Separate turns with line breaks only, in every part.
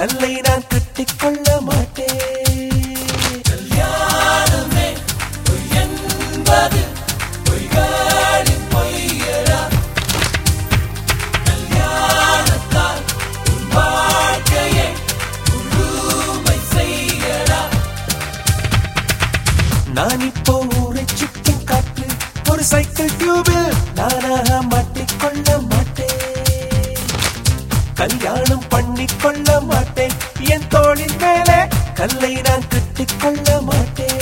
கல்லை நான் கட்டிக்கொள்ள மாட்டேன்
கல்யாணமே பொய் என்பது பொய்களின் பொய்யரா கல்யாணத்தால் உன் வாழ்க்கையை முழுமை செய்யடா
நான் இப்போ ஊரை சுற்றும் காற்று ஒரு சைக்கிள் டியூபில் நானாக மாட்டிக்கொள்ள மாட்டேன் கல்யாணம் பண்ணிக்கொள்ள மாட்டேன் என் தோளின் மேலே கல்லை நான் கட்டிக்கொள்ள மாட்டேன்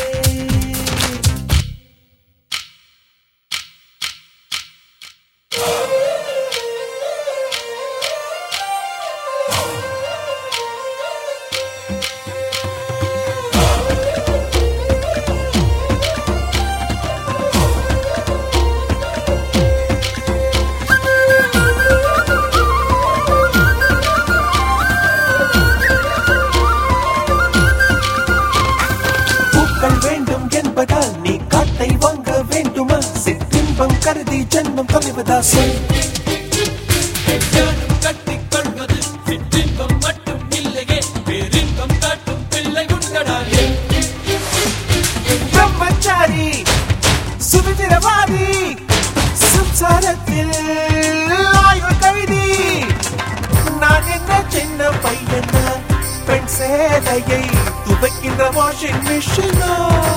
பூக்கள் வேண்டும் என்பதால் நீ காட்டை வாங்க வேண்டுமா சிற்றின்பம் கருதி ஜென்மம் தொலைவதா சொல்
கல்யாணம் கட்டிக்கொள்வது சிற்றின்பம் மட்டும் இல்லையே பேரின்பம் காட்டும் பிள்ளை உண்டடாயே
பிரம்மச்சாரி சுதந்திரவாதி சம்சாரத்தில் ஆயுள் கைதி நான் என்ன சின்ன பையனா பெண் சேலையை துவைக்கின்ற வாஷிங் மிஷினா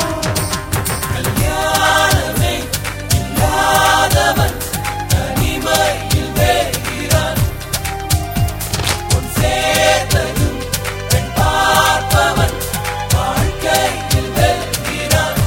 கல்யாணமே இல்லாதவன் தனிமையில் வேகிறான் உன் சேர்ந்ததும் பெண் பார்ப்பவன் வாழ்க்கையில் வெல்கிறான்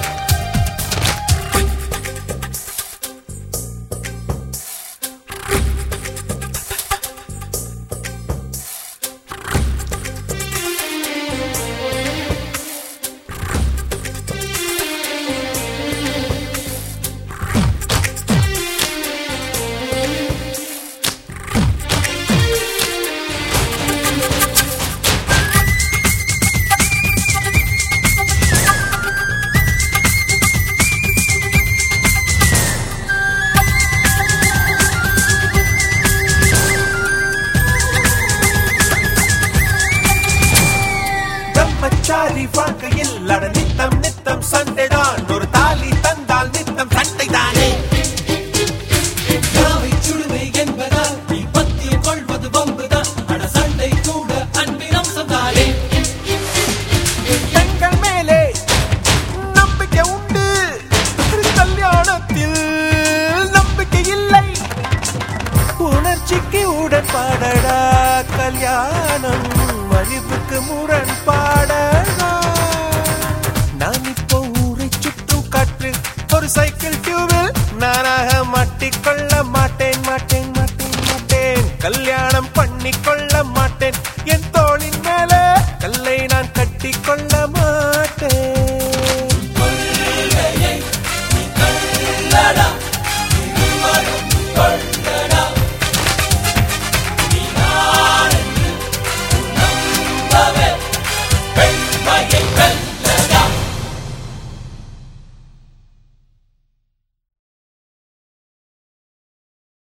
பிரம்மச்சாரி வாழ்க்கையில் அட நித்தம் நித்தம் சண்டைதான் ஒரு தாலி தந்தால் நித்தம் சண்டை தானே
யாவை சுடுமை என்பதால் நீ பத்தியம் கொள்வது வம்புதான் அட சண்டை கூட அன்பின் அம்சம்தானே
பெண்கள் மேலே நம்பிக்கை உண்டு கல்யாணத்தில் நம்பிக்கை இல்லை உணர்ச்சிக்கு உடன்பாடடா கல்யாணம் அறிவுக்கு முரண்பாடடா நான் இப்போ ஊரை சுற்றும் காற்று ஒரு சைக்கிள் டியூபில் நானாக மாட்டிக்கொள்ள மாட்டேன் மாட்டேன் மாட்டேன் மாட்டேன் கல்யாணம் பண்ணிக்கொள்ள மாட்டேன் என் தோளின் மேலே கல்லை நான் கட்டிக்கொள்ள மாட்டேன்
கொள்கையை நீ கள்ளடா இருவரும் கொள்ளடா நீ நான் என்று நம்பவே பெண்மையை வெல்ல